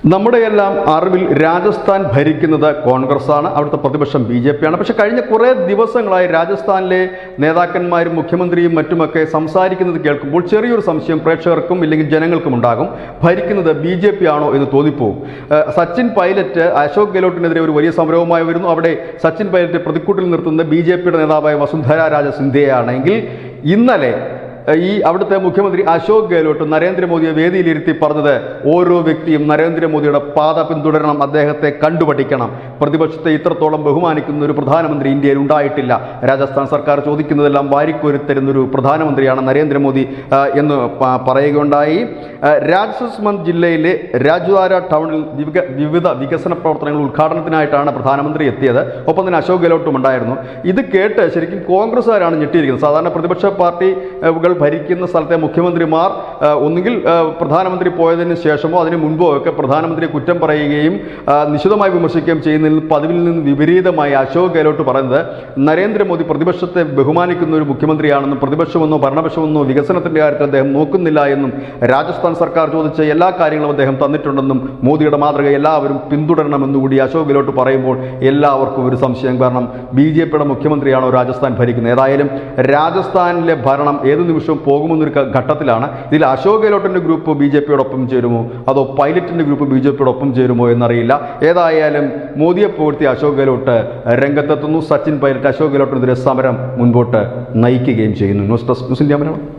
നമ്മുടെയെല്ലാം അറിവിൽ രാജസ്ഥാൻ ഭരിക്കുന്നത് കോൺഗ്രസ്സാണ് അവിടുത്തെ പ്രതിപക്ഷം ബി ജെ പി ആണ് പക്ഷെ കഴിഞ്ഞ കുറേ ദിവസങ്ങളായി രാജസ്ഥാനിലെ നേതാക്കന്മാരും മുഖ്യമന്ത്രിയും മറ്റുമൊക്കെ സംസാരിക്കുന്നത് കേൾക്കുമ്പോൾ ചെറിയൊരു സംശയം പ്രേക്ഷകർക്കും ഇല്ലെങ്കിൽ ജനങ്ങൾക്കും ഉണ്ടാകും ഭരിക്കുന്നത് ബി ജെ പി ആണോ എന്ന് തോന്നിപ്പോവും ഏഹ് സച്ചിൻ പൈലറ്റ് അശോക് ഗെഹ്ലോട്ടിനെതിരെ ഒരു വലിയ സമരവുമായി വരുന്നു അവിടെ സച്ചിൻ പൈലറ്റ് പ്രതിക്കൂട്ടിൽ നിർത്തുന്ന ബി ജെ പിയുടെ നേതാവായ വസുന്ധര രാജ സിന്ധ്യയാണെങ്കിൽ ഇന്നലെ ഈ അവിടുത്തെ മുഖ്യമന്ത്രി അശോക് ഗെഹ്ലോട്ട് നരേന്ദ്രമോദിയെ വേദിയിലിരുത്തി പറഞ്ഞത് ഓരോ വ്യക്തിയും നരേന്ദ്രമോദിയുടെ പാത പിന്തുടരണം അദ്ദേഹത്തെ കണ്ടുപഠിക്കണം പ്രതിപക്ഷത്തെ ഇത്രത്തോളം ബഹുമാനിക്കുന്ന ഒരു പ്രധാനമന്ത്രി ഇന്ത്യയിൽ ഉണ്ടായിട്ടില്ല രാജസ്ഥാൻ സർക്കാർ ചോദിക്കുന്നതെല്ലാം വാരിക്കോരിത്തരുന്ന ഒരു പ്രധാനമന്ത്രിയാണ് നരേന്ദ്രമോദി ആ, എന്ന് പ- പറയുകയുണ്ടായി ആ, രാജസമന്ദ് ജില്ലയിലെ രാജ്വാര ടൗണിൽ വിവിക- വിവിധ വികസന പ്രവർത്തനങ്ങൾ ഉദ്ഘാടനത്തിനായിട്ടാണ് പ്രധാനമന്ത്രി എത്തിയത് ഒപ്പം തന്നെ അശോക് ഗെഹ്ലോട്ടും ഉണ്ടായിരുന്നു ഇത് കേട്ട് ശരിക്കും കോൺഗ്രസ്സുകാരാണ് ഞെട്ടിയിരിക്കുന്നത് സാധാരണ പ്രതിപക്ഷ പാർട്ടികൾ ഭരിക്കുന്ന സ്ഥലത്തെ മുഖ്യമന്ത്രിമാർ ആ, ഒന്നുകിൽ ആ, പ്രധാനമന്ത്രി പോയതിന് ശേഷമോ അതിന് മുൻപോ ഒക്കെ പ്രധാനമന്ത്രിയെ കുറ്റം പറയുകയും ആ, നിശിതമായി വിമർശിക്കുകയും ചെയ്യുന്നതിൽ പതിവിൽ നിന്ന് വിപരീതമായി അശോക് ഗെഹ്ലോട്ട് പറയുന്നത് നരേന്ദ്രമോദി പ്രതിപക്ഷത്തെ ബഹുമാനിക്കുന്ന ഒരു മുഖ്യമന്ത്രിയാണെന്നും പ്രതിപക്ഷമെന്നോ ഭരണപക്ഷമെന്നോ വികസനത്തിന്റെ കാര്യത്തിൽ അദ്ദേഹം നോക്കുന്നില്ല എന്നും രാജസ്ഥാൻ സർക്കാർ ചോദിച്ച എല്ലാ കാര്യങ്ങളും അദ്ദേഹം തന്നിട്ടുണ്ടെന്നും മോദിയുടെ മാതൃക എല്ലാവരും പിന്തുടരണമെന്നും കൂടി അശോക് ഗെഹ്ലോട്ട് പറയുമ്പോൾ എല്ലാവർക്കും ഒരു സംശയം കാരണം ബി ജെ പിയുടെ മുഖ്യമന്ത്രിയാണോ രാജസ്ഥാൻ ഭരിക്കുന്നത് ഏതായാലും രാജസ്ഥാനിലെ ഭരണം ഏത് നിമിഷവും പോകുമെന്നൊരു ഘ- ഘട്ടത്തിലാണ് ഇതിൽ അശോക് ഗെഹ്ലോട്ടിന്റെ ഗ്രൂപ്പ് ബി ജെ പിയോടൊപ്പം ചേരുമോ അതോ പൈലറ്റിന്റെ ഗ്രൂപ്പ് ബി ജെ പിയോടൊപ്പം ചേരുമോ എന്നറിയില്ല ഏതായാലും മോദിയെ പുകഴ്ത്തി അശോക് ഗെഹ്ലോട്ട് രംഗത്തെത്തുന്നു സച്ചിൻ പൈലറ്റ് അശോക് ഗെഹ്ലോട്ടിനെതിരെ സമരം മുൻപോട്ട് നയിക്കുകയും ചെയ്യുന്നു news desk news India Malayalam